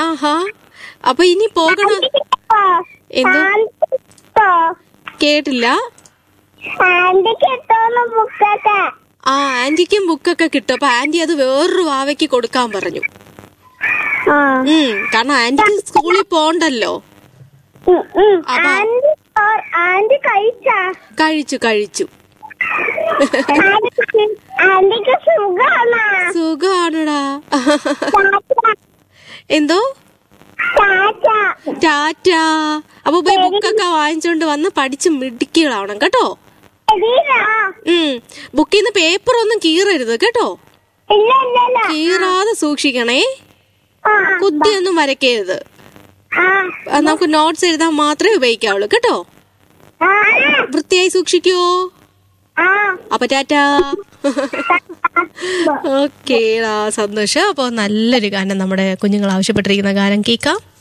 ആഹാ അപ്പൊ ഇനി പോകണം എന്തോ? കേട്ടില്ല ആന്റിക്ക് എത്തോന്ന് ബുക്കൊക്കെ ആ ആന്റിക്കും ബുക്കൊക്കെ കിട്ടും അപ്പൊ ആന്റി അത് വേറൊരു വാവയ്ക്ക് കൊടുക്കാൻ പറഞ്ഞു ആ. ഉം കാരണം ആന്റിക്ക് സ്കൂളിൽ പോണ്ടല്ലോ ഉം, ഉം. അപ്പൊ- ആന്റി ഓ- ആന്റി കഴിച്ചാ കഴിച്ചു കഴിച്ചു ആന്റിക്ക് ആന്റിക്ക് സുഖമാണോ സുഖാണടാ എന്തോ ടാറ്റ ടാറ്റ അപ്പൊ പോയി ബുക്കൊക്കെ വാങ്ങിച്ചോണ്ട് വന്ന് പഠിച്ച് മിടുക്കികളാവണം കേട്ടോ ശരിയാ ഉം ബുക്കിൽ നിന്ന് പേപ്പർ ഒന്നും കീറരുത് കേട്ടോ ഇല്ല ഇല്ല ഇല്ല കീറാതെ സൂക്ഷിക്കണേ ആ, കുത്തിയൊന്നും വരയ്ക്കരുത് ആ, ആ, നമുക്ക് നോട്ട്സ് എഴുതാൻ മാത്രമേ ഉപയോഗിക്കാവുള്ളൂ കേട്ടോ ആ, വൃത്തിയായി സൂക്ഷിക്കോ ആ. അപ്പൊ ടാറ്റാ ഓക്കേടാ സന്തോഷം അപ്പോൾ നല്ലൊരു ഗാനം നമ്മുടെ കുഞ്ഞുങ്ങൾ ആവശ്യപ്പെട്ടിരിക്കുന്ന ഗാനം കേൾക്കാം